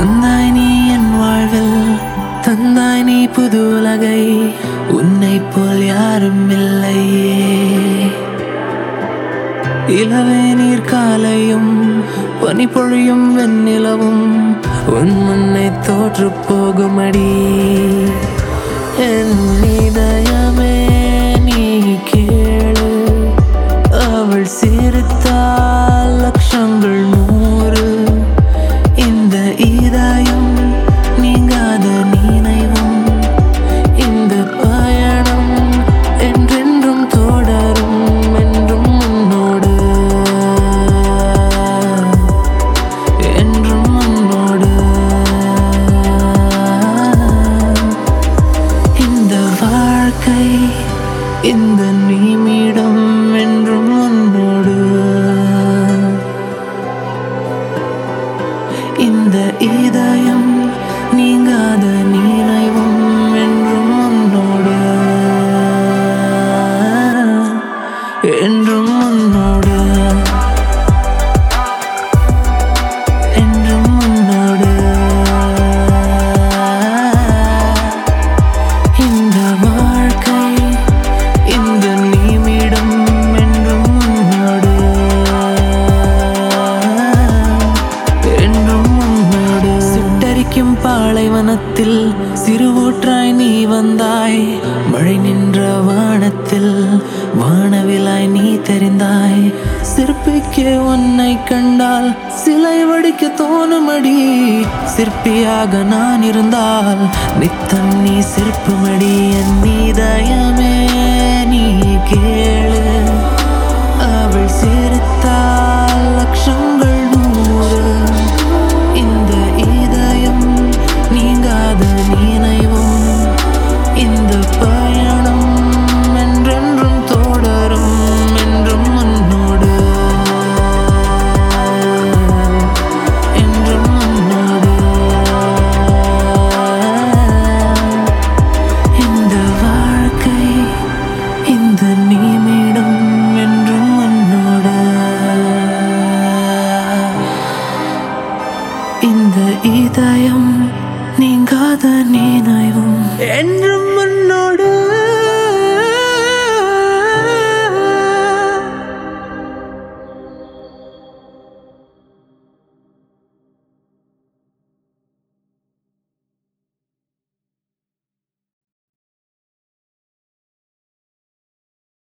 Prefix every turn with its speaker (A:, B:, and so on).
A: வந்தாய் நீ என் வாழ்வில் தந்தாய் நீ புது உலகை உன்னை போல் யாரும் இல்லையே இளவே நீர் காலையும் பனி பொழியும் வெண்ணிலவும் உன் முன்னை தோற்று போகுமடி என் இதயமே நீ கேளு அவள் சிரித்தால் லட்சங்கள் நூறு இந்த இதயம் நீங்காத நினைவும் இந்த பயணம் என்றென்றும் தொடரும் என்றும் உன்னோடு என்றும் உன்னோடு இந்த வாழ்க்கை இந்த நிமிடம் என்றும் உன்னோடு இந்த இதயம் நீங்காத நினைவும் என்றும் உன்னோடு என்றும் உன்னோடு என்றும் உன்னோடு இந்த வாழ்க்கை இந்த நிமிடம் என்றும் உன்னோடு என்றும் உன்னோடு சுட்டரிக்கும் பாலைவனத்தில் சிறு ஊற்றாய் நீ வந்தாய் மழை நின்ற வானத்தில் வானவிலாய் நீ தெரிந்தாய் சிற்பிக்கு உன்னை கண்டால் சிலை வடிக்க தோணுமடி சிற்பியாக நான் இருந்தால் நித்தம் நீ சிற்பமடி என் இதயமே நீ கேளு அவள் சிரித்தால் லட்சங்கள் நூறு இந்த இதயம் நீங்காத நினைவும் இந்த பயணம் என்றென்றும் தொடரும் என்றும் உன்னோடு என்றும் உன்னோடு இந்த வாழ்க்கை இந்த நிமிடம் என்றும் உன்னோடு இந்த இதயம்